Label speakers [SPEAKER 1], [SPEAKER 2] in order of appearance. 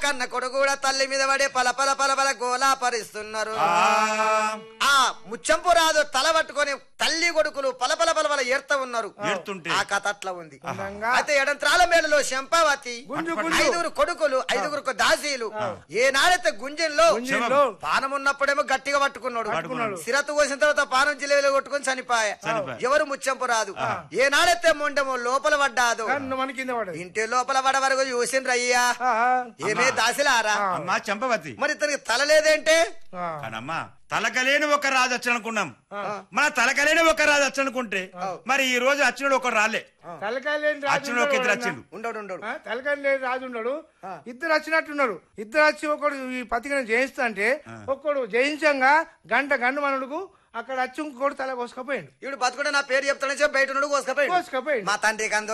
[SPEAKER 1] కన్న కొడుకు కూడా తల్లి మీద పడే పల పల పల పల గోలాపరిస్తున్నారు ఆ ముచ్చంపు రాదు తల పట్టుకొని తల్లి కొడుకులు పల పల పల పల ఏర్త ఉన్నారు
[SPEAKER 2] ఏడుతుంటే.
[SPEAKER 1] ఆ కథ అట్లా ఉంది
[SPEAKER 3] అందంగా.
[SPEAKER 1] అయితే ఎడంత్రాల మేడలో శంపావతి
[SPEAKER 3] గుంజు, గుంజు.
[SPEAKER 1] ఐదుగురు కొడుకులు ఐదుగురు దాసీలు ఏనాడైతే గుంజంలో
[SPEAKER 3] గుంజీలో
[SPEAKER 1] పానం ఉన్నప్పుడేమో గట్టిగా పట్టుకున్నాడు
[SPEAKER 2] పట్టుకున్నాడు.
[SPEAKER 1] సిరతు కోసిన తర్వాత పానం జిల్లేలో కొట్టుకొని చనిపోయా
[SPEAKER 2] చనిపోయా.
[SPEAKER 1] ఎవరు ముచ్చంపు రాదు ఏనాడైతే మొండమో లోపల పడ్డాదో
[SPEAKER 3] కన్ను మన కింద పడదు
[SPEAKER 1] ఇంటి లోపల పడ వరకు చూసిండ్రు అయ్యా ఏమే దాసిలారా
[SPEAKER 2] అమ్మా చంపవతి
[SPEAKER 1] మరి ఇతనికి తల లేదేంటే
[SPEAKER 2] కానమ్మా తలకలేని ఒక రాజు వచ్చి అనుకున్నాం మన తలకలేని ఒక రాజు వచ్చి అనుకుంటే మరి ఈ రోజు వచ్చినడు ఒక రాలే
[SPEAKER 3] తలకాయ లేని రాజు
[SPEAKER 2] వచ్చిన ఒక ఇద్దరు
[SPEAKER 3] ఉన్నాడు
[SPEAKER 2] వచ్చిండు
[SPEAKER 1] ఉండడు ఉండడు
[SPEAKER 3] ఆ, తలకాయ లేని రాజు ఉన్నాడు ఇద్దరు వచ్చినట్టున్నాడు ఇద్దరు వచ్చి ఒకడు ఈ పత్రికను జయిస్తా అంటే ఒక్కడు జయించంగా గంట గండు మనుడుకు అక్కడ వచ్చి ఇంకోటి తల కోసుకపోయాడు
[SPEAKER 1] ఇప్పుడు బతుకుంటే నా పేరు చెప్తానని చెప్పి బయట నుండి కోసుకపోయాడు
[SPEAKER 3] కోసుకపోయాడు
[SPEAKER 1] మా తండ్రికి అందు